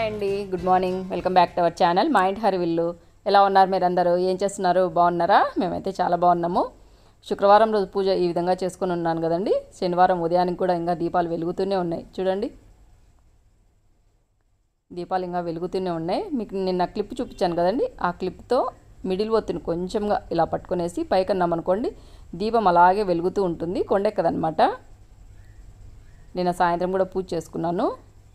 hi అండి good morning welcome back to our channel మా ఇంటి హరివిల్లు ఎలా ఉన్నారు మీరందరూ ఏం చేస్తున్నారు బాగున్నారా మేమైతే చాలా బాగున్నాము శుక్రవారం రోజు పూజ ఈ విధంగా చేసుకొని ఉన్నాను కదండి శనివారం ఉదయానికి కూడా ఇంకా దీపాలు వెలుగుతూనే ఉన్నాయి చూడండి దీపాలు ఇంకా వెలుగుతూనే ఉన్నాయి మీకు నిన్న క్లిప్ చూపించాను కదండి ఆ క్లిప్తో మిడిల్ ఒత్తిని కొంచెంగా ఇలా పట్టుకునేసి పైకన్నామనుకోండి దీపం అలాగే వెలుగుతూ ఉంటుంది కొండెక్కదనమాట నిన్న సాయంత్రం కూడా పూజ చేసుకున్నాను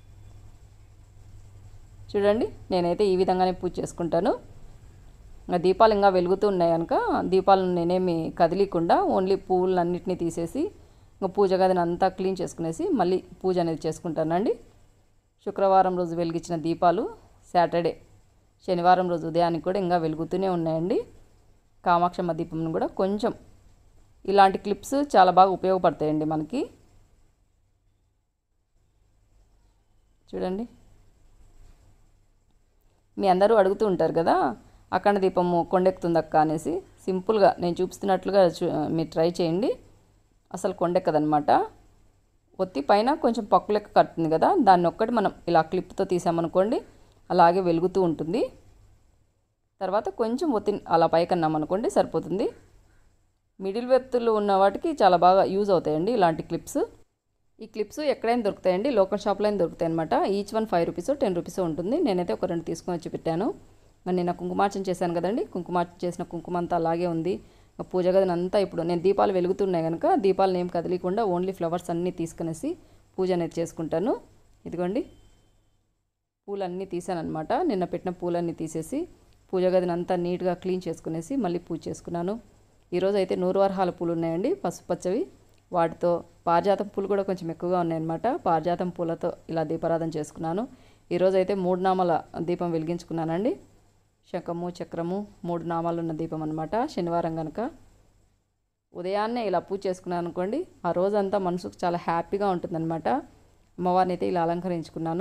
చూడండి నేనైతే ఈ విధంగానే పూజ చేసుకుంటాను ఇంకా దీపాలు ఇంకా వెలుగుతూ ఉన్నాయి కనుక దీపాలను నేనేమి కదిలీకుండా ఓన్లీ పువ్వులన్నిటినీ తీసేసి ఇంకా పూజ గదిని అంతా క్లీన్ చేసుకునేసి మళ్ళీ పూజ అనేది చేసుకుంటానండి శుక్రవారం రోజు వెలిగించిన దీపాలు సాటర్డే శనివారం రోజు ఉదయానికి కూడా ఇంకా వెలుగుతూనే ఉన్నాయండి కామాక్షమ్మ దీపం కూడా కొంచెం ఇలాంటి క్లిప్స్ చాలా బాగా ఉపయోగపడతాయండి మనకి చూడండి మీ అందరూ అడుగుతూ ఉంటారు కదా అఖండ దీపము కొండెక్కుతుందక్క అనేసి సింపుల్గా నేను చూపిస్తున్నట్లుగా చూ- మీరు ట్రై చేయండి అసలు కొండెక్కదనమాట ఒత్తి పైన కొంచెం పక్కు లెక్క కట్టుతుంది కదా దాన్ని ఒక్కటి మనం ఇలా క్లిప్తో తీసామనుకోండి అలాగే వెలుగుతూ ఉంటుంది తర్వాత కొంచెం ఒత్తి అలా పైకన్నామనుకోండి సరిపోతుంది మిడిల్ వెత్తులు ఉన్న వాటికి చాలా బాగా యూజ్ అవుతాయండి ఇలాంటి క్లిప్స్ ఈ క్లిప్స్ ఎక్కడైనా దొరుకుతాయండి లోకల్ షాప్లో అయినా దొరుకుతాయి అనమాట each one five rupees ten rupees ఉంటుంది నేనైతే ఒక రెండు తీసుకొని వచ్చి పెట్టాను మరి నేను కుంకుమార్చన చేశాను కదండి కుంకుమార్చన చేసిన కుంకుమ అంతా అలాగే ఉంది ఇంకా పూజ గదిని అంతా ఇప్పుడు నేను దీపాలు వెలుగుతున్నాయి కనుక దీపాలను ఏం కదిలీకుండా ఓన్లీ ఫ్లవర్స్ అన్నీ తీసుకునేసి పూజ అనేది చేసుకుంటాను ఇదిగోండి పూలన్నీ తీసాను అనమాట నిన్న పెట్టిన పూలన్నీ తీసేసి పూజ గదిని అంతా నీట్గా క్లీన్ చేసుకునేసి మళ్ళీ పూజ చేసుకున్నాను ఈరోజు అయితే నూరు వరహాల పూలు ఉన్నాయండి పసుపు పచ్చవి వాటితో పారిజాతం పూలు కూడా కొంచెం ఎక్కువగా ఉన్నాయన్నమాట పారిజాతం పూలతో ఇలా దీపారాధన చేసుకున్నాను ఈరోజు అయితే మూడు నామాల దీపం వెలిగించుకున్నానండి శంఖము చక్రము మూడు నామాలు ఉన్న దీపం అనమాట శనివారం కనుక ఉదయాన్నే ఇలా పూజ చేసుకున్నాను అనుకోండి ఆ రోజంతా మనసుకు చాలా హ్యాపీగా ఉంటుందన్నమాట అమ్మవారిని అయితే ఇలా అలంకరించుకున్నాను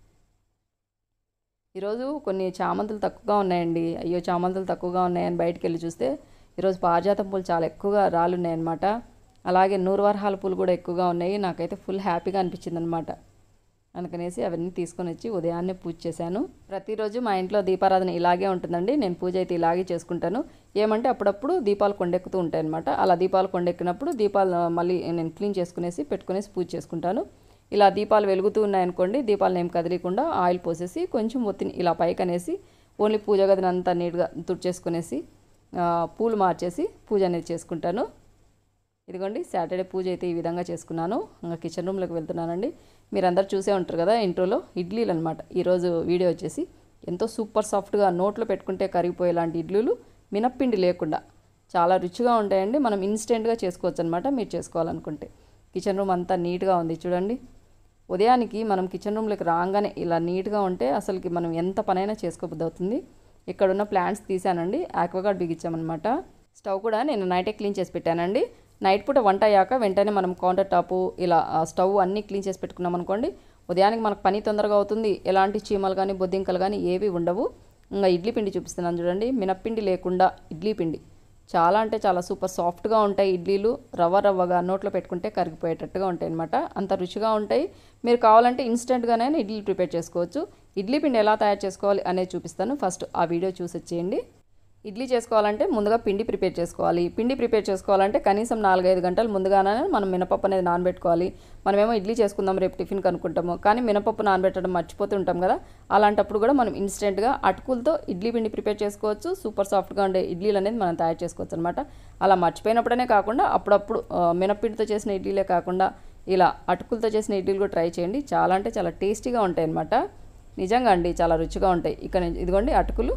ఈరోజు కొన్ని చామంతులు తక్కువగా ఉన్నాయండి అయ్యో చామంతులు తక్కువగా ఉన్నాయని బయటికి వెళ్ళి చూస్తే ఈరోజు పారిజాతం పూలు చాలా ఎక్కువగా రాలున్నాయన్నమాట అలాగే నూరు వరహాల పూలు కూడా ఎక్కువగా ఉన్నాయి నాకైతే ఫుల్ హ్యాపీగా అనిపించింది అనమాట అందుకనేసి అవన్నీ తీసుకొని వచ్చి ఉదయాన్నే పూజ చేశాను ప్రతిరోజు మా ఇంట్లో దీపారాధన ఇలాగే ఉంటుందండి నేను పూజ అయితే ఇలాగే చేసుకుంటాను ఏమంటే అప్పుడప్పుడు దీపాలు కొండెక్కుతూ ఉంటాయి అనమాట అలా దీపాలు కొండెక్కినప్పుడు దీపాలు మళ్ళీ నేను క్లీన్ చేసుకునేసి పెట్టుకునేసి పూజ చేసుకుంటాను ఇలా దీపాలు వెలుగుతూ ఉన్నాయనుకోండి దీపాలను ఏం కదిలీకుండా ఆయిల్ పోసేసి కొంచెం ఒత్తిని ఇలా పైకనేసి ఓన్లీ పూజ గదిని అంతా నీట్గా తుడిచేసుకునేసి ఆ, పూలు మార్చేసి పూజ అనేది చేసుకుంటాను ఇదిగోండి సాటర్డే పూజ అయితే ఈ విధంగా చేసుకున్నాను ఇంకా కిచెన్ రూమ్లోకి వెళ్తున్నానండి మీరందరూ చూసే ఉంటారు కదా ఇంట్రోలో ఇడ్లీలు అనమాట ఈరోజు వీడియో వచ్చేసి ఎంతో సూపర్ సాఫ్ట్గా నోట్లో పెట్టుకుంటే కరిగిపోయేలాంటి ఇడ్లీలు మినప్పిండి లేకుండా చాలా రుచిగా ఉంటాయండి మనం ఇన్స్టెంట్గా చేసుకోవచ్చు అనమాట మీరు చేసుకోవాలనుకుంటే కిచెన్ రూమ్ అంతా నీట్గా ఉంది చూడండి ఉదయానికి మనం కిచెన్ రూమ్లోకి రాగానే ఇలా నీట్గా ఉంటే అసలుకి మనం ఎంత పనైనా చేసుకోబుద్ది అవుతుంది ఇక్కడ ఉన్న ప్లాంట్స్ తీసానండి ఆక్వాగార్డ్ బిగించామన్నమాట స్టవ్ కూడా నేను నైటే క్లీన్ చేసి పెట్టానండి నైట్ పూట వంట అయ్యాక వెంటనే మనం కౌంటర్ టాపు ఇలా ఆ స్టవ్ అన్నీ క్లీన్ చేసి పెట్టుకున్నాం అనుకోండి ఉదయానికి మనకు పని తొందరగా అవుతుంది ఎలాంటి చీమలు కానీ బొద్దింకలు కానీ ఏవి ఉండవు ఇంకా ఇడ్లీ పిండి చూపిస్తున్నాను చూడండి మినప్పిండి లేకుండా ఇడ్లీ పిండి చాలా అంటే చాలా సూపర్ సాఫ్ట్గా ఉంటాయి ఇడ్లీలు రవ్వ రవ్వగా నోట్లో పెట్టుకుంటే కరిగిపోయేటట్టుగా ఉంటాయి అనమాట అంత రుచిగా ఉంటాయి మీరు కావాలంటే ఇన్స్టెంట్గానే ఇడ్లీ ప్రిపేర్ చేసుకోవచ్చు ఇడ్లీ పిండి ఎలా తయారు చేసుకోవాలి అనేది చూపిస్తాను ఫస్ట్ ఆ వీడియో చూసి వచ్చేయండి ఇడ్లీ చేసుకోవాలంటే ముందుగా పిండి ప్రిపేర్ చేసుకోవాలి పిండి ప్రిపేర్ చేసుకోవాలంటే కనీసం నాలుగైదు గంటలు ముందుగానే మనం మినపప్పు అనేది నానబెట్టుకోవాలి మనమేమో ఇడ్లీ చేసుకుందాం రేపు టిఫిన్కి అనుకుంటాము కానీ మినపప్పు నానబెట్టడం మర్చిపోతూ ఉంటాం కదా అలాంటప్పుడు కూడా మనం ఇన్స్టెంట్గా అటుకులతో ఇడ్లీ పిండి ప్రిపేర్ చేసుకోవచ్చు సూపర్ సాఫ్ట్గా ఉండే ఇడ్లీలు అనేది మనం తయారు చేసుకోవచ్చు అనమాట అలా మర్చిపోయినప్పుడనే కాకుండా అప్పుడప్పుడు ఆ, మినప్పిండితో చేసిన ఇడ్లీలే కాకుండా ఇలా అటుకులతో చేసిన ఇడ్లీలు కూడా ట్రై చేయండి చాలా అంటే చాలా టేస్టీగా ఉంటాయి అనమాట నిజంగా అండి చాలా రుచిగా ఉంటాయి ఇక్కడ ఇదిగోండి అటుకులు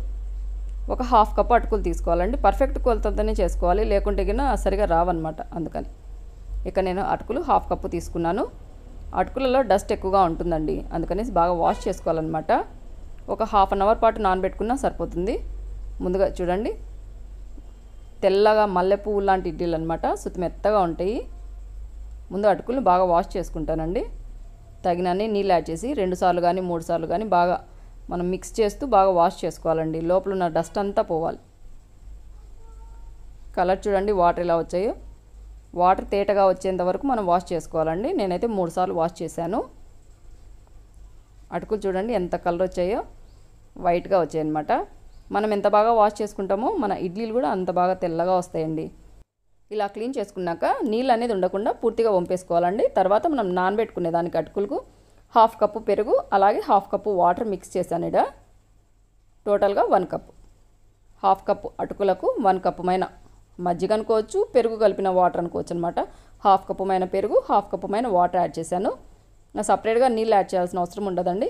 ఒక హాఫ్ కప్ అటుకులు తీసుకోవాలండి పర్ఫెక్ట్ కొలతతోనే చేసుకోవాలి లేకుంటే గిన సరిగా రావన్నమాట అందుకని ఇక నేను అటుకులు హాఫ్ కప్పు తీసుకున్నాను అటుకులలో డస్ట్ ఎక్కువగా ఉంటుందండి అందుకనేసి బాగా వాష్ చేసుకోవాలన్నమాట ఒక హాఫ్ అన్ అవర్ పాటు నానబెట్టుకున్నా సరిపోతుంది ముందుగా చూడండి తెల్లగా మల్లె పువ్వు లాంటి ఇడ్లీలు అనమాట సుతి మెత్తగా ఉంటాయి ముందు అటుకులను బాగా వాష్ చేసుకుంటానండి తగినన్ని నీళ్ళు యాడ్ చేసి రెండు సార్లు కానీ మూడు సార్లు కానీ బాగా మనం మిక్స్ చేస్తూ బాగా వాష్ చేసుకోవాలండి లోపల ఉన్న డస్ట్ అంతా పోవాలి కలర్ చూడండి వాటర్ ఎలా వచ్చాయో వాటర్ తేటగా వచ్చేంత వరకు మనం వాష్ చేసుకోవాలండి నేనైతే మూడు సార్లు వాష్ చేశాను అటుకులు చూడండి ఎంత కలర్ వచ్చాయో వైట్గా వచ్చాయి అనమాట మనం ఎంత బాగా వాష్ చేసుకుంటామో మన ఇడ్లీలు కూడా అంత బాగా తెల్లగా వస్తాయండి ఇలా క్లీన్ చేసుకున్నాక నీళ్ళు అనేది ఉండకుండా పూర్తిగా వంపేసుకోవాలండి తర్వాత మనం నానబెట్టుకునే దానికి అటుకులకు హాఫ్ కప్పు పెరుగు అలాగే హాఫ్ కప్పు వాటర్ మిక్స్ చేశాను ఇడ టోటల్గా వన్ కప్ హాఫ్ కప్పు అటుకులకు వన్ కప్పు మైన మజ్జిగ అనుకోవచ్చు పెరుగు కలిపిన వాటర్ అనుకోవచ్చు అనమాట హాఫ్ కప్పు మైన పెరుగు హాఫ్ కప్పు మైన వాటర్ యాడ్ చేశాను సపరేట్గా నీళ్ళు యాడ్ చేయాల్సిన అవసరం ఉండదండి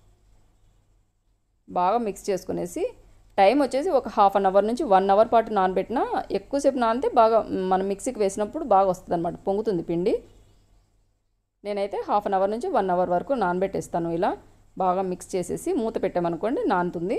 బాగా మిక్స్ చేసుకునేసి టైం వచ్చేసి ఒక హాఫ్ అన్ అవర్ నుంచి వన్ అవర్ పాటు నానబెట్టినా ఎక్కువసేపు నానితే బాగా మనం మిక్సీకి వేసినప్పుడు బాగా వస్తుంది అనమాట పొంగుతుంది పిండి నేనైతే హాఫ్ అన్ అవర్ నుంచి వన్ అవర్ వరకు నానబెట్టేస్తాను ఇలా బాగా మిక్స్ చేసేసి మూత పెట్టామనుకోండి నానుతుంది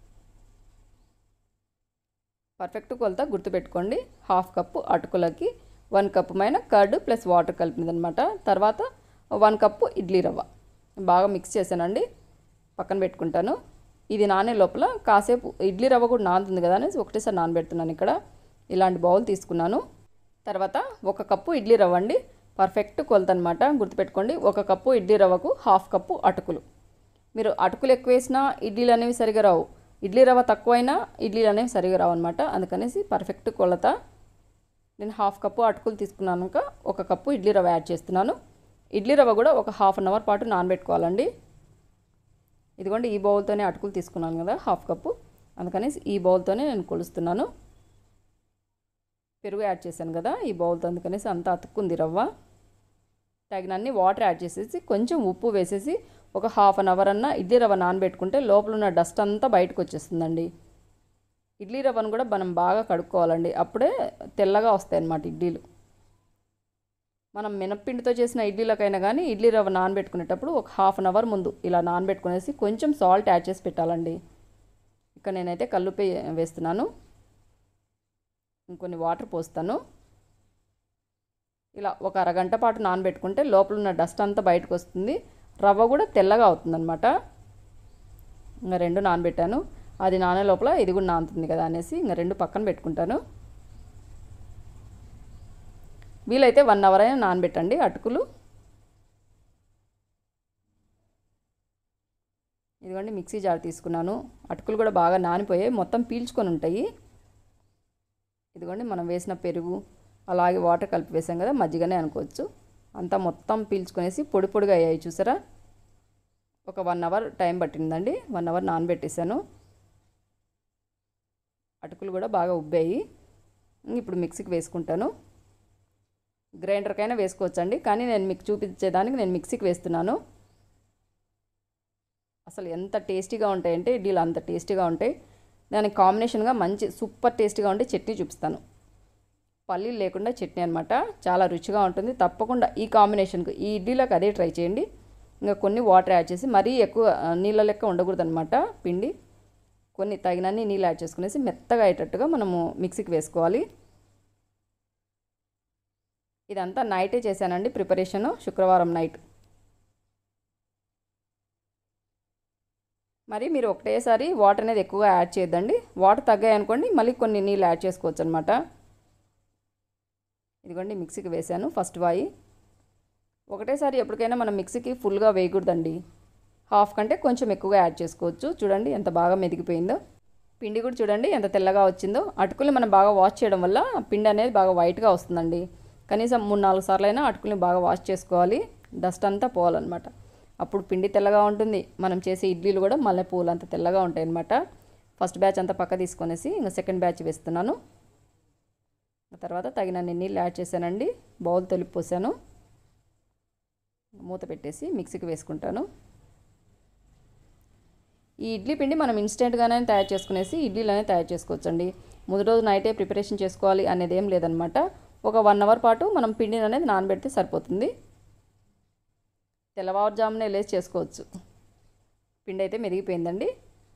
పర్ఫెక్ట్ కొలత గుర్తుపెట్టుకోండి హాఫ్ కప్పు అటుకులకి వన్ కప్పు మైన కర్డ్ ప్లస్ వాటర్ కలిపినదనమాట తర్వాత వన్ కప్పు ఇడ్లీ రవ్వ బాగా మిక్స్ చేశానండి పక్కన పెట్టుకుంటాను ఇది నానే లోపల కాసేపు ఇడ్లీ రవ్వ కూడా నానుతుంది కదా అనేసి ఒకటేసారి నానబెడుతున్నాను ఇక్కడ ఇలాంటి బౌల్ తీసుకున్నాను తర్వాత ఒక కప్పు ఇడ్లీ రవ్వ అండి పర్ఫెక్ట్ కొలత అనమాట గుర్తుపెట్టుకోండి ఒక కప్పు ఇడ్లీ రవ్వకు హాఫ్ కప్పు అటుకులు మీరు అటుకులు ఎక్కువ వేసినా ఇడ్లీలు అనేవి సరిగా రావు ఇడ్లీ రవ్వ తక్కువైనా ఇడ్లీలు అనేవి సరిగా రావు అనమాట అందుకనేసి పర్ఫెక్ట్ కొలత నేను హాఫ్ కప్పు అటుకులు తీసుకున్నాక ఒక కప్పు ఇడ్లీ రవ్వ యాడ్ చేస్తున్నాను ఇడ్లీ రవ్వ కూడా ఒక హాఫ్ అన్ అవర్ పాటు నానబెట్టుకోవాలండి ఇదిగోండి ఈ బౌల్తోనే అటుకులు తీసుకున్నాను కదా హాఫ్ కప్పు అందుకని ఈ బౌల్తోనే నేను కొలుస్తున్నాను పెరుగు యాడ్ చేశాను కదా ఈ బౌల్తో అందుకనేసి అంతా అతుక్కుంది రవ్వ తగినన్ని వాటర్ యాడ్ చేసేసి కొంచెం ఉప్పు వేసేసి ఒక హాఫ్ అన్ అవర్ అన్న ఇడ్లీ రవ్వ నానబెట్టుకుంటే లోపల ఉన్న డస్ట్ అంతా బయటకు వచ్చేస్తుందండి ఇడ్లీ రవ్వను కూడా మనం బాగా కడుక్కోవాలండి అప్పుడే తెల్లగా వస్తాయి అన్నమాట ఇడ్లీలు మనం మినప్పిండితో చేసిన ఇడ్లీలకైనా కానీ ఇడ్లీ రవ్వ నానబెట్టుకునేటప్పుడు ఒక హాఫ్ అన్ అవర్ ముందు ఇలా నానబెట్టుకునేసి కొంచెం సాల్ట్ యాడ్ చేసి పెట్టాలండి ఇక్కడ నేనైతే కల్లుపై వేస్తున్నాను ఇంకొన్ని వాటర్ పోస్తాను ఇలా ఒక అరగంట పాటు నానబెట్టుకుంటే లోపల ఉన్న డస్ట్ అంతా బయటకు వస్తుంది రవ్వ కూడా తెల్లగా అవుతుందన్నమాట ఇంకా రెండు నానబెట్టాను అది నానే లోపల ఇది కూడా నానుతుంది కదా అనేసి ఇంకా రెండు పక్కన పెట్టుకుంటాను వీలైతే వన్ అవర్ అయినా నానబెట్టండి అటుకులు ఇదిగోండి మిక్సీ జార్ తీసుకున్నాను అటుకులు కూడా బాగా నానిపోయాయి మొత్తం పీల్చుకొని ఉంటాయి ఇదిగోండి మనం వేసిన పెరుగు అలాగే వాటర్ కలిపి వేసాం కదా మజ్జిగనే అనుకోవచ్చు అంతా మొత్తం పీల్చుకునేసి పొడి పొడిగా అయ్యాయి చూసారా ఒక వన్ అవర్ టైం పట్టిందండి వన్ అవర్ నానబెట్టేశాను అటుకులు కూడా బాగా ఉబ్బాయి ఇప్పుడు మిక్సీకి వేసుకుంటాను గ్రైండర్కైనా వేసుకోవచ్చండి కానీ నేను మీకు చూపించేదానికి నేను మిక్సీకి వేస్తున్నాను అసలు ఎంత టేస్టీగా ఉంటాయంటే ఇడ్లీలు అంత టేస్టీగా ఉంటాయి దానికి కాంబినేషన్గా మంచి సూపర్ టేస్టీగా ఉంటే చట్నీ చూపిస్తాను పల్లీలు లేకుండా చట్నీ అనమాట చాలా రుచిగా ఉంటుంది తప్పకుండా ఈ కాంబినేషన్కి ఈ ఇడ్లీలోకి అదే ట్రై చేయండి ఇంకా కొన్ని వాటర్ యాడ్ చేసి మరీ ఎక్కువ నీళ్ళ లెక్క ఉండకూడదు అనమాట పిండి కొన్ని తగినన్ని నీళ్ళు యాడ్ చేసుకునేసి మెత్తగా అయ్యేటట్టుగా మనము మిక్సీకి వేసుకోవాలి ఇదంతా నైటే చేశానండి ప్రిపరేషను శుక్రవారం నైట్ మరి మీరు ఒకటేసారి వాటర్ అనేది ఎక్కువగా యాడ్ చేయొద్దండి వాటర్ తగ్గాయి అనుకోండి మళ్ళీ కొన్ని నీళ్ళు యాడ్ చేసుకోవచ్చు అనమాట ఇదిగోండి మిక్సీకి వేసాను ఫస్ట్ వాయి ఒకటేసారి ఎప్పటికైనా మనం మిక్సీకి ఫుల్గా వేయకూడదండి హాఫ్ కంటే కొంచెం ఎక్కువగా యాడ్ చేసుకోవచ్చు చూడండి ఎంత బాగా మెదిగిపోయిందో పిండి కూడా చూడండి ఎంత తెల్లగా వచ్చిందో అటుకులు మనం బాగా వాష్ చేయడం వల్ల పిండి అనేది బాగా వైట్గా వస్తుందండి కనీసం మూడు నాలుగు సార్లు అయినా అటుకుల్ని బాగా వాష్ చేసుకోవాలి డస్ట్ అంతా పోవాలన్నమాట అప్పుడు పిండి తెల్లగా ఉంటుంది మనం చేసే ఇడ్లీలు కూడా మల్లె పూలు అంత తెల్లగా ఉంటాయి అన్నమాట ఫస్ట్ బ్యాచ్ అంతా పక్క తీసుకొనేసి ఇంకా సెకండ్ బ్యాచ్ వేస్తున్నాను తర్వాత తగినన్ని నీళ్ళు యాడ్ చేశానండి బౌల్ తొలిపి పోసాను మూత పెట్టేసి మిక్సీకి వేసుకుంటాను ఈ ఇడ్లీ పిండి మనం ఇన్స్టెంట్గానే తయారు చేసుకునేసి ఇడ్లీలనే తయారు చేసుకోవచ్చండి ముందు రోజు నైటే ప్రిపరేషన్ చేసుకోవాలి అనేది ఏం లేదనమాట ఒక వన్ అవర్ పాటు మనం పిండిని అనేది నానబెడితే సరిపోతుంది తెల్లవారుజామునే లేచి చేసుకోవచ్చు పిండి అయితే మెరిగిపోయిందండి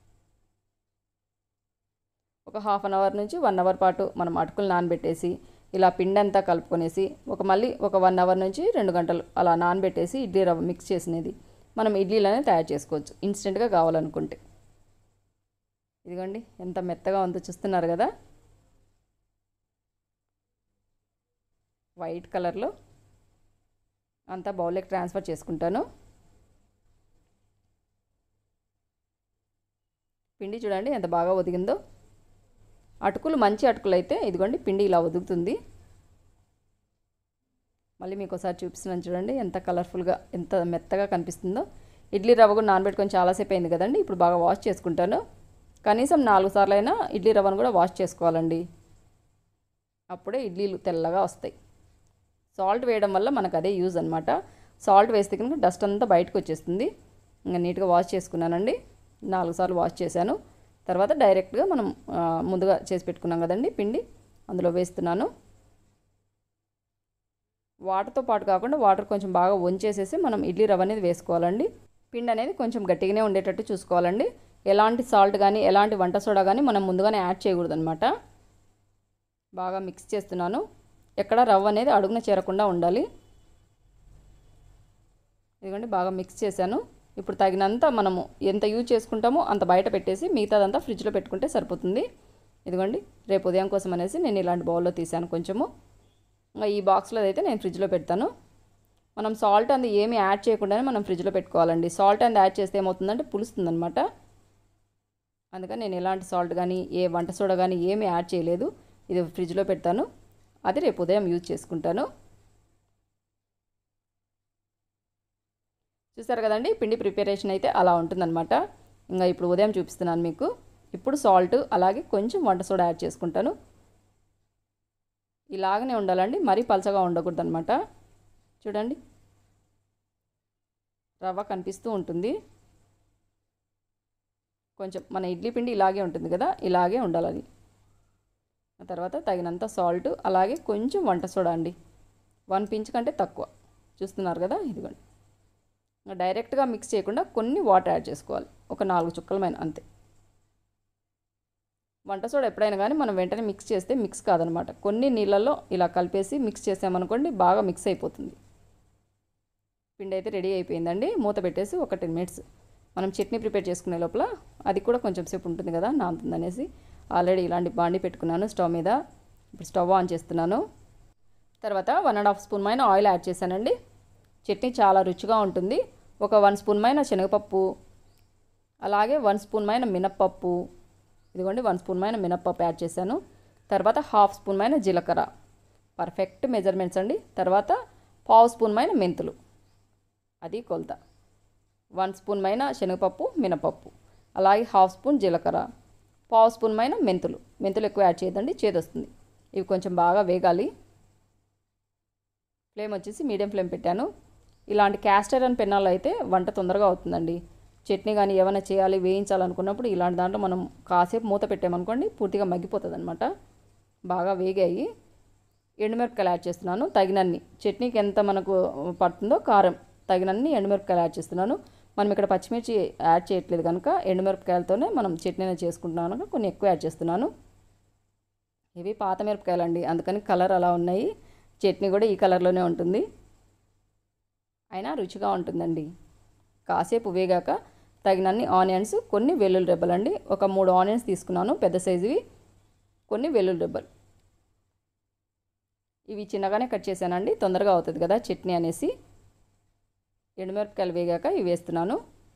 ఒక హాఫ్ అన్ అవర్ నుంచి వన్ అవర్ పాటు మనం అటుకులు నానబెట్టేసి ఇలా పిండి అంతా కలుపుకొనేసి ఒక మళ్ళీ ఒక వన్ అవర్ నుంచి రెండు గంటలు అలా నానబెట్టేసి ఇడ్లీ రవ్వ మిక్స్ చేసినది మనం ఇడ్లీలనే తయారు చేసుకోవచ్చు ఇన్స్టెంట్గా కావాలనుకుంటే ఇదిగోండి ఎంత మెత్తగా ఉందో చూస్తున్నారు కదా వైట్ కలర్లో అంతా బౌల్లోకి ట్రాన్స్ఫర్ చేసుకుంటాను పిండి చూడండి ఎంత బాగా ఒదిగిందో అటుకులు మంచి అటుకులు అయితే ఇదిగోండి పిండి ఇలా ఒదుగుతుంది మళ్ళీ మీకు ఒకసారి చూపిస్తున్నాను చూడండి ఎంత కలర్ఫుల్గా ఎంత మెత్తగా కనిపిస్తుందో ఇడ్లీ రవ్వ కూడా నానబెట్టుకొని చాలాసేపు అయింది కదండి ఇప్పుడు బాగా వాష్ చేసుకుంటాను కనీసం నాలుగు సార్లు అయినా ఇడ్లీ రవ్వను కూడా వాష్ చేసుకోవాలండి అప్పుడే ఇడ్లీలు తెల్లగా వస్తాయి సాల్ట్ వేయడం వల్ల మనకు అదే యూజ్ అనమాట సాల్ట్ వేస్తే కనుక డస్ట్ అంతా బయటకు వచ్చేస్తుంది ఇంకా నీట్గా వాష్ చేసుకున్నానండి నాలుగు సార్లు వాష్ చేశాను తర్వాత డైరెక్ట్గా మనం ఆ, ముందుగా చేసి పెట్టుకున్నాం కదండి పిండి అందులో వేస్తున్నాను వాటర్తో పాటు కాకుండా వాటర్ కొంచెం బాగా వంచేసేసి మనం ఇడ్లీ రవ్వ అనేది వేసుకోవాలండి పిండి అనేది కొంచెం గట్టిగానే ఉండేటట్టు చూసుకోవాలండి ఎలాంటి సాల్ట్ కానీ ఎలాంటి వంట సోడా కానీ మనం ముందుగానే యాడ్ చేయకూడదు అనమాట బాగా మిక్స్ చేస్తున్నాను ఎక్కడ రవ్వ అనేది అడుగున చేరకుండా ఉండాలి ఇదిగోండి బాగా మిక్స్ చేశాను ఇప్పుడు తగినంత మనము ఎంత యూజ్ చేసుకుంటామో అంత బయట పెట్టేసి మిగతాదంతా ఫ్రిడ్జ్లో పెట్టుకుంటే సరిపోతుంది ఇదిగోండి రేపు ఉదయం కోసం అనేసి నేను ఇలాంటి బౌల్లో తీసాను కొంచెము ఇంకా ఈ బాక్స్లో అయితే నేను ఫ్రిడ్జ్లో పెడతాను మనం సాల్ట్ అంది ఏమి యాడ్ చేయకుండానే మనం ఫ్రిడ్జ్లో పెట్టుకోవాలండి సాల్ట్ అంది యాడ్ చేస్తే ఏమవుతుందంటే పులుస్తుందనమాట అందుకని నేను ఎలాంటి సాల్ట్ కానీ ఏ వంట సోడా కానీ ఏమీ యాడ్ చేయలేదు ఇది ఫ్రిడ్జ్లో పెడతాను అది రేపు ఉదయం యూజ్ చేసుకుంటాను చూసారు కదండి పిండి ప్రిపరేషన్ అయితే అలా ఉంటుందన్నమాట ఇంకా ఇప్పుడు ఉదయం చూపిస్తున్నాను మీకు ఇప్పుడు సాల్ట్ అలాగే కొంచెం వంట సోడా యాడ్ చేసుకుంటాను ఇలాగనే ఉండాలండి మరీ పలచగా ఉండకూడదు అనమాట చూడండి రవ్వ కనిపిస్తూ ఉంటుంది కొంచెం మన ఇడ్లీ పిండి ఇలాగే ఉంటుంది కదా ఇలాగే ఉండాలి ఆ తర్వాత తగినంత సాల్ట్ అలాగే కొంచెం వంట సోడా అండి వన్ పించ్ కంటే తక్కువ చూస్తున్నారు కదా ఇదిగోండి ఇంకా డైరెక్ట్గా మిక్స్ చేయకుండా కొన్ని వాటర్ యాడ్ చేసుకోవాలి ఒక నాలుగు చుక్కలమైన అంతే వంట సోడా ఎప్పుడైనా కానీ మనం వెంటనే మిక్స్ చేస్తే మిక్స్ కాదనమాట కొన్ని నీళ్ళల్లో ఇలా కలిపేసి మిక్స్ చేసామనుకోండి బాగా మిక్స్ అయిపోతుంది పిండి అయితే రెడీ అయిపోయిందండి మూత పెట్టేసి ఒక టెన్ మినిట్స్ మనం చట్నీ ప్రిపేర్ చేసుకునే లోపల అది కూడా కొంచెం సేపు ఉంటుంది కదా నానుతుంది అనేసి ఆల్రెడీ ఇలాంటి బాండి పెట్టుకున్నాను స్టవ్ మీద ఇప్పుడు స్టవ్ ఆన్ చేస్తున్నాను తర్వాత వన్ అండ్ హాఫ్ స్పూన్ మైన ఆయిల్ యాడ్ చేశానండి చట్నీ చాలా రుచిగా ఉంటుంది ఒక వన్ స్పూన్ మైన శనగపప్పు అలాగే వన్ స్పూన్ మైన మినప్పప్పు ఇదిగోండి వన్ స్పూన్ మైన మినప్పప్పు యాడ్ చేశాను తర్వాత హాఫ్ స్పూన్ మైన జీలకర్ర పర్ఫెక్ట్ మెజర్మెంట్స్ అండి తర్వాత పావు స్పూన్ మైన మెంతులు అది కొలత వన్ స్పూన్ మైన శనగపప్పు మినపప్పు అలాగే హాఫ్ స్పూన్ జీలకర్ర పావు స్పూన్ మైన మెంతులు మెంతులు ఎక్కువ యాడ్ చేయదండి చేదొస్తుంది ఇవి కొంచెం బాగా వేగాలి ఫ్లేమ్ వచ్చేసి మీడియం ఫ్లేమ్ పెట్టాను ఇలాంటి క్యాస్టర్ అండ్ పెన్నాల్లో అయితే వంట తొందరగా అవుతుందండి చట్నీ కానీ ఏమైనా చేయాలి వేయించాలనుకున్నప్పుడు ఇలాంటి దాంట్లో మనం కాసేపు మూత పెట్టామనుకోండి పూర్తిగా మగ్గిపోతుంది అనమాట బాగా వేగాయి ఎండుమిరపకాయలు యాడ్ చేస్తున్నాను తగినన్ని చట్నీకి ఎంత మనకు పడుతుందో కారం తగినన్ని ఎండుమిరపకాయలు యాడ్ చేస్తున్నాను మనం ఇక్కడ పచ్చిమిర్చి యాడ్ చేయట్లేదు కనుక ఎండుమిరపకాయలతోనే మనం చట్నీ అనేది చేసుకుంటున్నాను కనుక కొన్ని ఎక్కువ యాడ్ చేస్తున్నాను ఇవి పాత మిరపకాయలు అండి అందుకని కలర్ అలా ఉన్నాయి చట్నీ కూడా ఈ కలర్లోనే ఉంటుంది అయినా రుచిగా ఉంటుందండి కాసేపు వేగాక తగినన్ని ఆనియన్స్ కొన్ని వెల్లుల్లి రెబ్బలండి ఒక మూడు ఆనియన్స్ తీసుకున్నాను పెద్ద సైజువి కొన్ని వెల్లుల్లి రెబ్బలు ఇవి చిన్నగానే కట్ చేశానండి తొందరగా అవుతుంది కదా చట్నీ అనేసి ఎండుమిరపకాయలు వేగాక ఇవి వేస్తున్నాను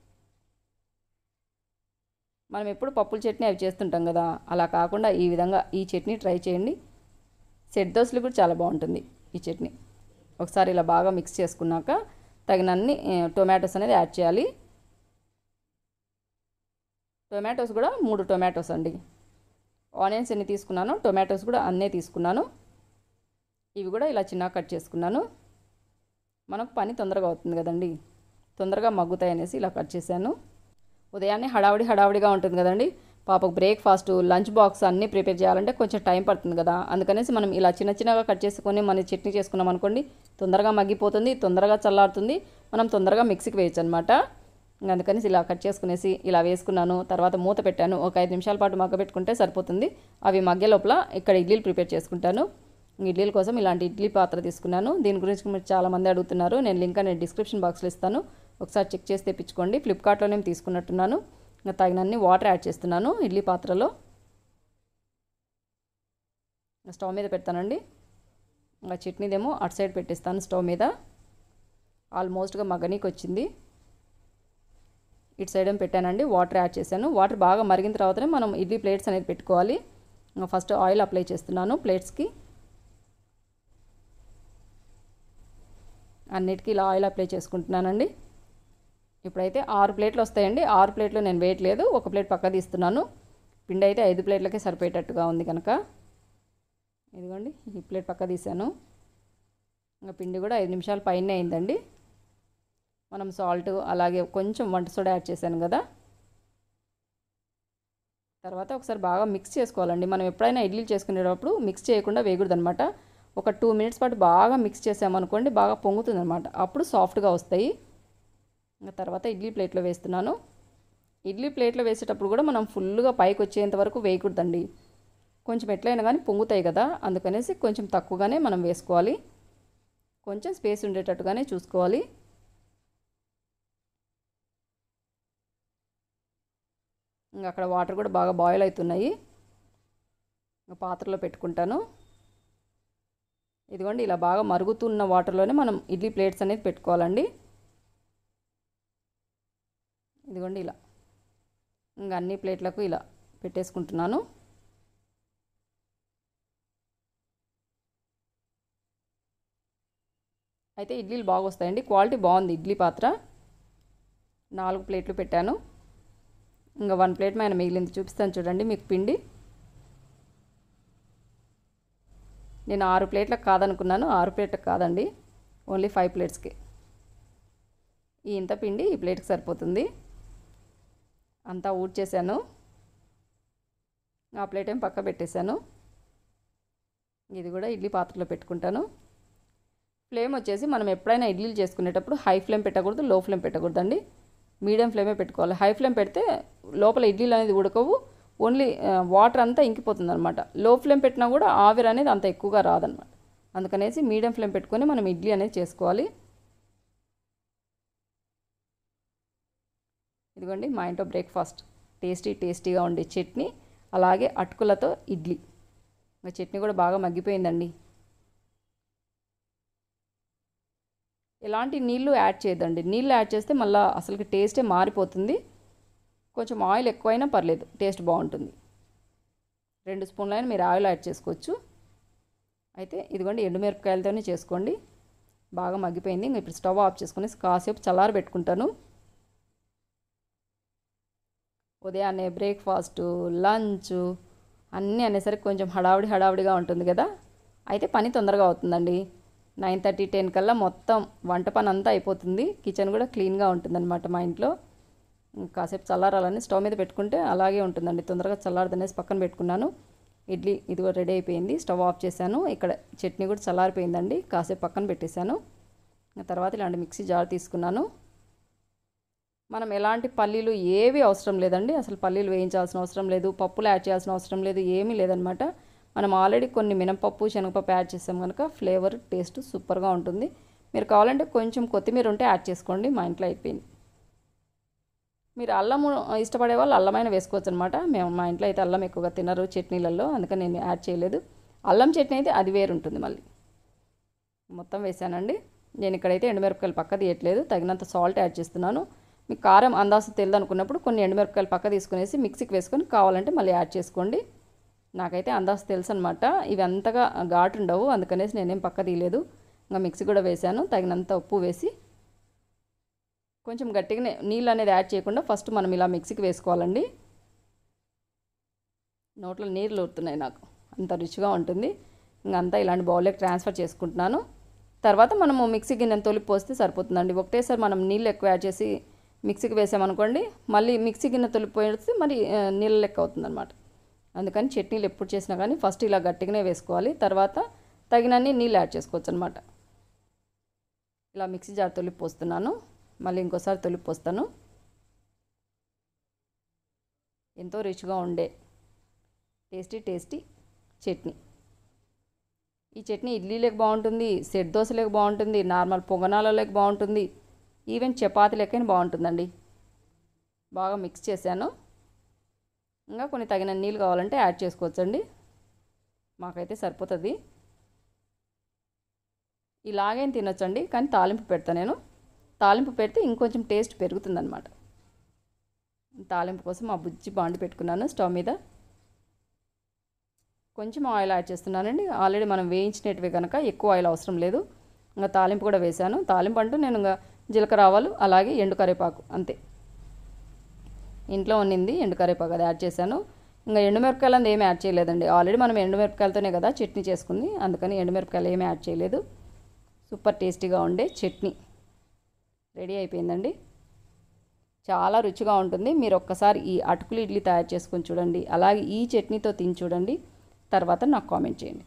మనం ఎప్పుడు పప్పుల చట్నీ అవి చేస్తుంటాం కదా అలా కాకుండా ఈ విధంగా ఈ చట్నీ ట్రై చేయండి సెట్ దోశలు కూడా చాలా బాగుంటుంది ఈ చట్నీ ఒకసారి ఇలా బాగా మిక్స్ చేసుకున్నాక తగినన్ని ఏ, టొమాటోస్ అనేది యాడ్ చేయాలి టొమాటోస్ కూడా మూడు టొమాటోస్ అండి ఆనియన్స్ ఎన్ని తీసుకున్నాను టొమాటోస్ కూడా అన్నే తీసుకున్నాను ఇవి కూడా ఇలా చిన్నగా కట్ చేసుకున్నాను మనకు పని తొందరగా అవుతుంది కదండి తొందరగా మగ్గుతాయి అనేసి ఇలా కట్ చేశాను ఉదయాన్నే హడావిడి హడావిడిగా ఉంటుంది కదండి పాపకు బ్రేక్ఫాస్ట్ లంచ్ బాక్స్ అన్నీ ప్రిపేర్ చేయాలంటే కొంచెం టైం పడుతుంది కదా అందుకనేసి మనం ఇలా చిన్న చిన్నగా కట్ చేసుకొని మన చట్నీ చేసుకున్నాం అనుకోండి తొందరగా మగ్గిపోతుంది తొందరగా చల్లారుతుంది మనం తొందరగా మిక్సీకి వేయచ్చు అనమాట అందుకనేసి ఇలా కట్ చేసుకునేసి ఇలా వేసుకున్నాను తర్వాత మూత పెట్టాను ఒక ఐదు నిమిషాల పాటు మగ్గ పెట్టుకుంటే సరిపోతుంది అవి మగ్గే లోపల ఇక్కడ ఇడ్లీలు ప్రిపేర్ చేసుకుంటాను ఇడ్లీల కోసం ఇలాంటి ఇడ్లీ పాత్ర తీసుకున్నాను దీని గురించి మీరు చాలామంది అడుగుతున్నారు నేను లింక్ అనేది డిస్క్రిప్షన్ బాక్స్లో ఇస్తాను ఒకసారి చెక్ చేసి తెప్పించుకోండి ఫ్లిప్కార్ట్లోనే తీసుకున్నట్టున్నాను ఇంకా తగినన్ని వాటర్ యాడ్ చేస్తున్నాను ఇడ్లీ పాత్రలో స్టవ్ మీద పెడతానండి ఇంకా చట్నీదేమో అటు సైడ్ పెట్టేస్తాను స్టవ్ మీద ఆల్మోస్ట్గా మగ్గనీకి వచ్చింది ఇటు సైడ్ ఏం పెట్టానండి వాటర్ యాడ్ చేశాను వాటర్ బాగా మరిగిన తర్వాతనే మనం ఇడ్లీ ప్లేట్స్ అనేది పెట్టుకోవాలి ఫస్ట్ ఆయిల్ అప్లై చేస్తున్నాను ప్లేట్స్కి అన్నిటికీ ఇలా ఆయిల్ అప్లై చేసుకుంటున్నానండి ఇప్పుడైతే ఆరు ప్లేట్లు వస్తాయండి ఆరు ప్లేట్లు నేను వేయట్లేదు ఒక ప్లేట్ పక్క తీస్తున్నాను పిండి అయితే ఐదు ప్లేట్లకే సరిపోయేటట్టుగా ఉంది కనుక ఇదిగోండి ఈ ప్లేట్ పక్క తీసాను ఇంకా పిండి కూడా ఐదు నిమిషాల పైన అయిందండి మనం సాల్ట్ అలాగే కొంచెం వంట సోడా యాడ్ చేశాను కదా తర్వాత ఒకసారి బాగా మిక్స్ చేసుకోవాలండి మనం ఎప్పుడైనా ఇడ్లీలు చేసుకునేటప్పుడు మిక్స్ చేయకుండా వేయకూడదు అనమాట ఒక టూ మినిట్స్ పాటు బాగా మిక్స్ చేసామనుకోండి బాగా పొంగుతుంది అనమాట అప్పుడు సాఫ్ట్గా వస్తాయి ఇంకా తర్వాత ఇడ్లీ ప్లేట్లో వేస్తున్నాను ఇడ్లీ ప్లేట్లో వేసేటప్పుడు కూడా మనం ఫుల్గా పైకి వచ్చేంత వరకు వేయకూడదండి కొంచెం ఎట్లయినా కానీ పొంగుతాయి కదా అందుకనేసి కొంచెం తక్కువగానే మనం వేసుకోవాలి కొంచెం స్పేస్ ఉండేటట్టుగానే చూసుకోవాలి ఇంకా అక్కడ వాటర్ కూడా బాగా బాయిల్ అవుతున్నాయి ఇంకా పాత్రలో పెట్టుకుంటాను ఇదిగోండి ఇలా బాగా మరుగుతున్న వాటర్లోనే మనం ఇడ్లీ ప్లేట్స్ అనేది పెట్టుకోవాలండి ఇదిగోండి ఇలా ఇంకా అన్ని ప్లేట్లకు ఇలా పెట్టేసుకుంటున్నాను అయితే ఇడ్లీలు బాగా వస్తాయండి క్వాలిటీ బాగుంది ఇడ్లీ పాత్ర నాలుగు ప్లేట్లు పెట్టాను ఇంకా వన్ ప్లేట్ మీద మిగిలింది చూపిస్తాను చూడండి మీకు పిండి నేను ఆరు ప్లేట్లకు కాదనుకున్నాను ఆరు ప్లేట్లకు కాదండి ఓన్లీ ఫైవ్ ప్లేట్స్కి ఈ ఇంత పిండి ఈ ప్లేట్కి సరిపోతుంది అంతా ఊడ్చేసాను ఆ ప్లేట్ ఏం పక్క పెట్టేశాను ఇది కూడా ఇడ్లీ పాత్రలో పెట్టుకుంటాను ఫ్లేమ్ వచ్చేసి మనం ఎప్పుడైనా ఇడ్లీలు చేసుకునేటప్పుడు హై ఫ్లేమ్ పెట్టకూడదు లో ఫ్లేమ్ పెట్టకూడదండి మీడియం ఫ్లేమే పెట్టుకోవాలి హై ఫ్లేమ్ పెడితే లోపల ఇడ్లీలు అనేది ఉడకవు ఓన్లీ వాటర్ అంతా ఇంకిపోతుంది అనమాట లో ఫ్లేమ్ పెట్టినా కూడా ఆవిరి అనేది అంత ఎక్కువగా రాదనమాట అందుకనేసి మీడియం ఫ్లేమ్ పెట్టుకొని మనం ఇడ్లీ అనేది చేసుకోవాలి ఇదిగోండి మా ఇంట్లో బ్రేక్ఫాస్ట్ టేస్టీ టేస్టీగా ఉండే చట్నీ అలాగే అటుకులతో ఇడ్లీ ఇంకా చట్నీ కూడా బాగా మగ్గిపోయిందండి ఎలాంటి నీళ్ళు యాడ్ చేయదండి నీళ్ళు యాడ్ చేస్తే మళ్ళీ అసలుకి టేస్టే మారిపోతుంది కొంచెం ఆయిల్ ఎక్కువైనా పర్లేదు టేస్ట్ బాగుంటుంది రెండు స్పూన్లైనా మీరు ఆయిల్ యాడ్ చేసుకోవచ్చు అయితే ఇదిగోండి ఎండుమిరపకాయలతోనే చేసుకోండి బాగా మగ్గిపోయింది ఇంకా ఇప్పుడు స్టవ్ ఆఫ్ చేసుకుని కాసేపు చల్లారి పెట్టుకుంటాను ఉదయాన్నే బ్రేక్ఫాస్ట్ లంచ్ అన్నీ అనేసరికి కొంచెం హడావిడి హడావిడిగా ఉంటుంది కదా అయితే పని తొందరగా అవుతుందండి నైన్ థర్టీ టెన్ కల్లా మొత్తం వంట పని అంతా అయిపోతుంది కిచెన్ కూడా క్లీన్గా ఉంటుందన్నమాట మా ఇంట్లో కాసేపు చల్లారాలని స్టవ్ మీద పెట్టుకుంటే అలాగే ఉంటుందండి తొందరగా చల్లారదనేసి పక్కన పెట్టుకున్నాను ఇడ్లీ ఇది కూడా రెడీ అయిపోయింది స్టవ్ ఆఫ్ చేశాను ఇక్కడ చట్నీ కూడా చల్లారిపోయిందండి కాసేపు పక్కన పెట్టేశాను తర్వాత ఇలాంటి మిక్సీ జార్ తీసుకున్నాను మనం ఎలాంటి పల్లీలు ఏవి అవసరం లేదండి అసలు పల్లీలు వేయించాల్సిన అవసరం లేదు పప్పులు యాడ్ చేయాల్సిన అవసరం లేదు ఏమీ లేదనమాట మనం ఆల్రెడీ కొన్ని మినపప్పు శనగపప్పు యాడ్ చేసాం కనుక ఫ్లేవర్ టేస్ట్ సూపర్గా ఉంటుంది మీరు కావాలంటే కొంచెం కొత్తిమీర ఉంటే యాడ్ చేసుకోండి మా ఇంట్లో అయిపోయింది మీరు అల్లం ఇష్టపడే వాళ్ళు అల్లమైన వేసుకోవచ్చు అనమాట మేము మా ఇంట్లో అయితే అల్లం ఎక్కువగా తినరు చట్నీలలో అందుకని నేను యాడ్ చేయలేదు అల్లం చట్నీ అయితే అది వేరు ఉంటుంది మళ్ళీ మొత్తం వేసానండి నేను ఇక్కడైతే ఎండుమిరపకాయలు పక్క తీయట్లేదు తగినంత సాల్ట్ యాడ్ చేస్తున్నాను మీకు కారం అందాసు తెలియదు అనుకున్నప్పుడు కొన్ని ఎండుమిరపకాయలు పక్క తీసుకునేసి మిక్సీకి వేసుకొని కావాలంటే మళ్ళీ యాడ్ చేసుకోండి నాకైతే అందాసు తెలుసు అనమాట ఇవి అంతగా ఘాటు ఉండవు అందుకనేసి నేనేం పక్క తీయలేదు ఇంకా మిక్సీ కూడా వేసాను తగినంత ఉప్పు వేసి కొంచెం గట్టిగానే నీళ్ళు అనేది యాడ్ చేయకుండా ఫస్ట్ మనం ఇలా మిక్సీకి వేసుకోవాలండి నోట్లో నీళ్ళు ఊరుతున్నాయి నాకు అంత రుచిగా ఉంటుంది ఇంకంతా ఇలాంటి బౌల్లోకి ట్రాన్స్ఫర్ చేసుకుంటున్నాను తర్వాత మనము మిక్సీ గిన్నె తొలిపి పోస్తే సరిపోతుందండి ఒకటేసారి మనం నీళ్ళు ఎక్కువ యాడ్ చేసి మిక్సీకి వేసామనుకోండి మళ్ళీ మిక్సీ గిన్నె తొలిపోయేస్తే మరి నీళ్ళ లెక్క అవుతుందన్నమాట అందుకని చట్నీలు ఎప్పుడు చేసినా కానీ ఫస్ట్ ఇలా గట్టిగానే వేసుకోవాలి తర్వాత తగినన్ని నీళ్ళు యాడ్ చేసుకోవచ్చు అనమాట ఇలా మిక్సీ జార్ తొలిపి పోస్తున్నాను మళ్ళీ ఇంకోసారి తొలిపి పోస్తాను ఎంతో రిచ్గా ఉండే టేస్టీ టేస్టీ చట్నీ ఈ చట్నీ ఇడ్లీలోకి బాగుంటుంది సెట్ దోశలోకి బాగుంటుంది నార్మల్ పొగనాలలోకి బాగుంటుంది ఈవెన్ చపాతీలకైనా బాగుంటుందండి బాగా మిక్స్ చేశాను ఇంకా కొన్ని తగిన నీళ్ళు కావాలంటే యాడ్ చేసుకోవచ్చండి మాకైతే సరిపోతుంది ఇలాగేం తినొచ్చండి కానీ తాలింపు పెడతా నేను తాలింపు పెడితే ఇంకొంచెం టేస్ట్ పెరుగుతుందన్నమాట తాలింపు కోసం ఆ బుజ్జి బాండి పెట్టుకున్నాను స్టవ్ మీద కొంచెం ఆయిల్ యాడ్ చేస్తున్నానండి ఆల్రెడీ మనం వేయించినట్టువే కనుక ఎక్కువ ఆయిల్ అవసరం లేదు ఇంకా తాలింపు కూడా వేశాను తాలింపు అంటూ నేను ఇంకా జీలకర్ర ఆవాలు అలాగే ఎండు కరివేపాకు అంతే ఇంట్లో ఉన్నింది ఎండు కరివేపాకు అది యాడ్ చేశాను ఇంకా ఎండుమిరపకాయలు అంది ఏమీ యాడ్ చేయలేదండి ఆల్రెడీ మనం ఎండుమిరపకాయలతోనే కదా చట్నీ చేసుకుంది అందుకని ఎండుమిరపకాయలు ఏమీ యాడ్ చేయలేదు సూపర్ టేస్టీగా ఉండే చట్నీ రెడీ అయిపోయిందండి చాలా రుచిగా ఉంటుంది మీరు ఒక్కసారి ఈ అటుకులు ఇడ్లీ తయారు చేసుకొని చూడండి అలాగే ఈ చట్నీతో తిని చూడండి తర్వాత నాకు కామెంట్ చేయండి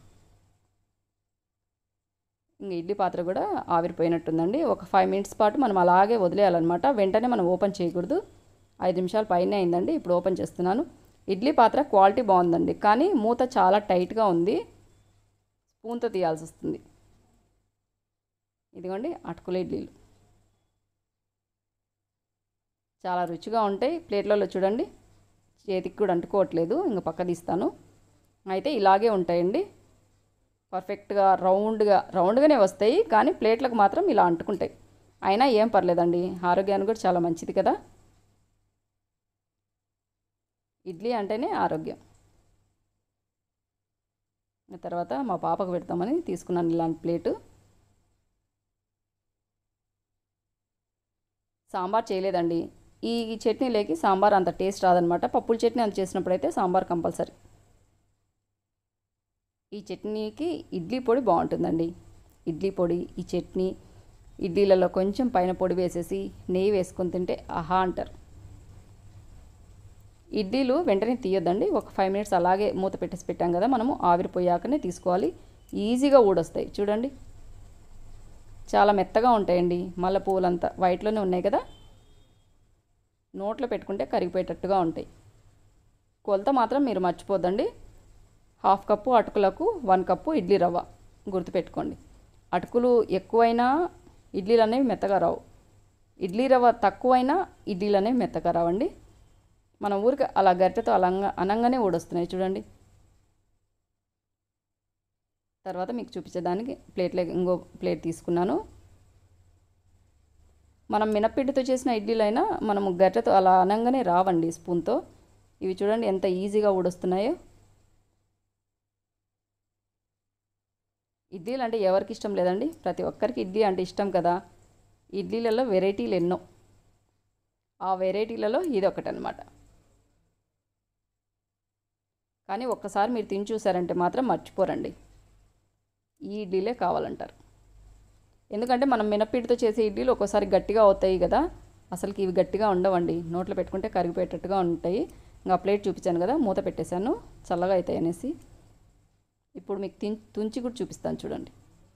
ఇంక ఇడ్లీ పాత్ర కూడా ఆవిరిపోయినట్టుందండి ఒక ఫైవ్ మినిట్స్ పాటు మనం అలాగే వదిలేయాలన్నమాట వెంటనే మనం ఓపెన్ చేయకూడదు ఐదు నిమిషాలు పైన అయిందండి ఇప్పుడు ఓపెన్ చేస్తున్నాను ఇడ్లీ పాత్ర క్వాలిటీ బాగుందండి కానీ మూత చాలా టైట్గా ఉంది స్పూన్తో తీయాల్సి వస్తుంది ఇదిగోండి అటుకుల ఇడ్లీలు చాలా రుచిగా ఉంటాయి ప్లేట్లలో చూడండి చేతికి కూడా అంటుకోవట్లేదు ఇంకా పక్క తీస్తాను అయితే ఇలాగే ఉంటాయండి పర్ఫెక్ట్గా రౌండ్గా రౌండ్గానే వస్తాయి కానీ ప్లేట్లకు మాత్రం ఇలా అంటుకుంటాయి అయినా ఏం పర్లేదండి ఆరోగ్యానికి కూడా చాలా మంచిది కదా ఇడ్లీ అంటేనే ఆరోగ్యం తర్వాత మా పాపకు పెడతామని తీసుకున్నాను ఇలాంటి ప్లేటు సాంబార్ చేయలేదండి ఈ చట్నీలోకి సాంబార్ అంత టేస్ట్ రాదనమాట పప్పుల చట్నీ అంత చేసినప్పుడైతే సాంబార్ కంపల్సరీ ఈ చట్నీకి ఇడ్లీ పొడి బాగుంటుందండి ఇడ్లీ పొడి ఈ చట్నీ ఇడ్లీలలో కొంచెం పైన పొడి వేసేసి నెయ్యి వేసుకొని తింటే ఆహా అంటారు ఇడ్లీలు వెంటనే తీయొద్దండి ఒక ఫైవ్ మినిట్స్ అలాగే మూత పెట్టేసి పెట్టాం కదా మనము ఆవిరిపోయాకనే తీసుకోవాలి ఈజీగా ఊడొస్తాయి చూడండి చాలా మెత్తగా ఉంటాయండి మల్లె పువ్వులంతా వైట్లోనే ఉన్నాయి కదా నోట్లో పెట్టుకుంటే కరిగిపోయేటట్టుగా ఉంటాయి కొలత మాత్రం మీరు మర్చిపోద్దండి హాఫ్ కప్పు అటుకులకు వన్ కప్పు ఇడ్లీ రవ్వ గుర్తుపెట్టుకోండి అటుకులు ఎక్కువైనా ఇడ్లీలు అనేవి మెత్తగా రావు ఇడ్లీ రవ్వ తక్కువైనా ఇడ్లీలు అనేవి మెత్తగా రావండి మన ఊరికి అలా గరిటెతో అలంగా అనంగానే ఊడొస్తున్నాయి చూడండి తర్వాత మీకు చూపించేదానికి ప్లేట్లో ఇంకో ప్లేట్ తీసుకున్నాను మనం మినప్పిండితో చేసిన ఇడ్లీలైనా మనము గరిటెతో అలా అనంగానే రావండి స్పూన్తో ఇవి చూడండి ఎంత ఈజీగా ఊడొస్తున్నాయో ఇడ్లీలు అంటే ఎవరికి ఇష్టం లేదండి ప్రతి ఒక్కరికి ఇడ్లీ అంటే ఇష్టం కదా ఇడ్లీలలో వెరైటీలు ఎన్నో ఆ వెరైటీలలో ఇది ఒకటనమాట కానీ ఒక్కసారి మీరు తిని చూసారంటే మాత్రం మర్చిపోరండి ఈ ఇడ్లీలే కావాలంటారు ఎందుకంటే మనం మినప్పిండితో చేసే ఇడ్లీలు ఒక్కోసారి గట్టిగా అవుతాయి కదా అసలుకి ఇవి గట్టిగా ఉండవండి నోట్లో పెట్టుకుంటే కరిగిపోయేటట్టుగా ఉంటాయి ఇంకా ప్లేట్ చూపించాను కదా మూత పెట్టేశాను చల్లగా అవుతాయి అనేసి ఇప్పుడు మీకు తిన్ తుంచి కూడా చూపిస్తాను చూడండి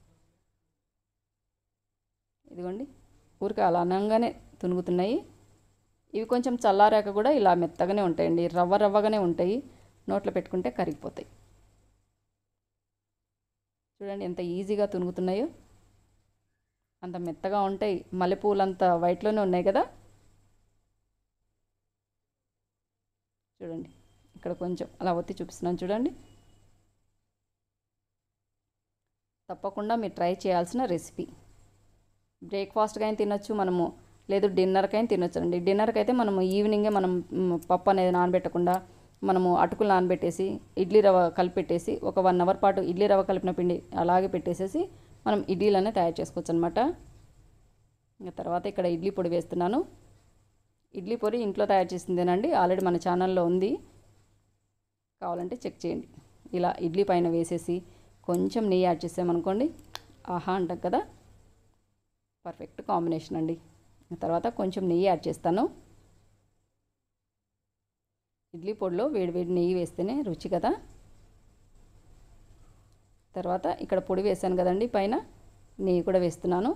ఇదిగోండి ఊరికే అలా అనంగానే తునుగుతున్నాయి ఇవి కొంచెం చల్లారాక కూడా ఇలా మెత్తగానే ఉంటాయండి రవ్వ రవ్వగానే ఉంటాయి నోట్లో పెట్టుకుంటే కరిగిపోతాయి చూడండి ఎంత ఈజీగా తునుగుతున్నాయో అంత మెత్తగా ఉంటాయి మల్లెపూలు అంత వైట్లోనే ఉన్నాయి కదా చూడండి ఇక్కడ కొంచెం అలా ఒత్తి చూపిస్తున్నాను చూడండి తప్పకుండా మీరు ట్రై చేయాల్సిన రెసిపీ బ్రేక్ఫాస్ట్కి అయినా తినొచ్చు మనము లేదు డిన్నర్కి అయినా తినొచ్చు అండి డిన్నర్కి అయితే మనము ఈవినింగే మనం మ్, పప్పు అనేది నానబెట్టకుండా మనము అటుకులు నానబెట్టేసి ఇడ్లీ రవ్వ కలిపెట్టేసి ఒక వన్ అవర్ పాటు ఇడ్లీ రవ్వ కలిపిన పిండి అలాగే పెట్టేసేసి మనం ఇడ్లీలనే తయారు చేసుకోవచ్చు అనమాట ఇంకా తర్వాత ఇక్కడ ఇడ్లీ పొడి వేస్తున్నాను ఇడ్లీ పొడి ఇంట్లో తయారు చేసిందేనండి ఆల్రెడీ మన ఛానల్లో ఉంది కావాలంటే చెక్ చేయండి ఇలా ఇడ్లీ పైన వేసేసి కొంచెం నెయ్యి యాడ్ చేసామనుకోండి ఆహా అంటాం కదా పర్ఫెక్ట్ కాంబినేషన్ అండి తర్వాత కొంచెం నెయ్యి యాడ్ చేస్తాను ఇడ్లీ పొడిలో వేడి వేడి నెయ్యి వేస్తేనే రుచి కదా తర్వాత ఇక్కడ పొడి వేసాను కదండి పైన నెయ్యి కూడా వేస్తున్నాను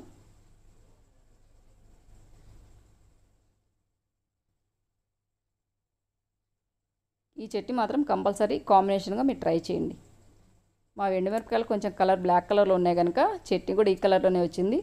ఈ చట్నీ మాత్రం కంపల్సరీ కాంబినేషన్గా మీరు ట్రై చేయండి మా ఎండుమిరపకాయలు కొంచెం కలర్ బ్లాక్ కలర్లో ఉన్నాయి కనుక చట్నీ కూడా ఈ కలర్లోనే వచ్చింది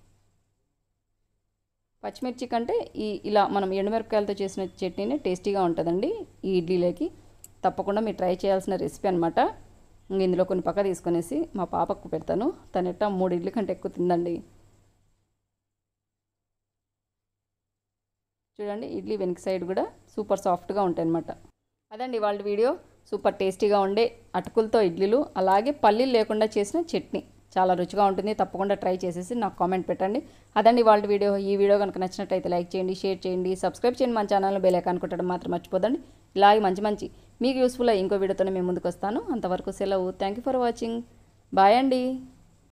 పచ్చిమిర్చి కంటే ఈ ఇలా మనం ఎండుమిరపకాయలతో చేసిన చట్నీనే టేస్టీగా ఉంటుందండి ఈ ఇడ్లీలోకి తప్పకుండా మీరు ట్రై చేయాల్సిన రెసిపీ అనమాట ఇందులో కొన్ని పక్క తీసుకొనేసి మా పాపకు పెడతాను తను ఎట్టా మూడు ఇడ్లీ కంటే ఎక్కువ తిందండి చూడండి ఇడ్లీ వెనక సైడ్ కూడా సూపర్ సాఫ్ట్గా ఉంటాయి అనమాట అదండి వాళ్ళ వీడియో సూపర్ టేస్టీగా ఉండే అటుకులతో ఇడ్లీలు అలాగే పల్లీలు లేకుండా చేసిన చట్నీ చాలా రుచిగా ఉంటుంది తప్పకుండా ట్రై చేసేసి నాకు కామెంట్ పెట్టండి అదండి వాళ్ళ వీడియో ఈ వీడియో కనుక నచ్చినట్టయితే లైక్ చేయండి షేర్ చేయండి సబ్స్క్రైబ్ చేయండి మన ఛానల్లో బెల్ ఐకాన్ కొట్టడం మాత్రం మర్చిపోదండి ఇలాగే మంచి మంచి మీకు యూస్ఫుల్ ఇంకో వీడియోతోనే మేము ముందుకు వస్తాను అంతవరకు సెలవు thank you for watching bye అండి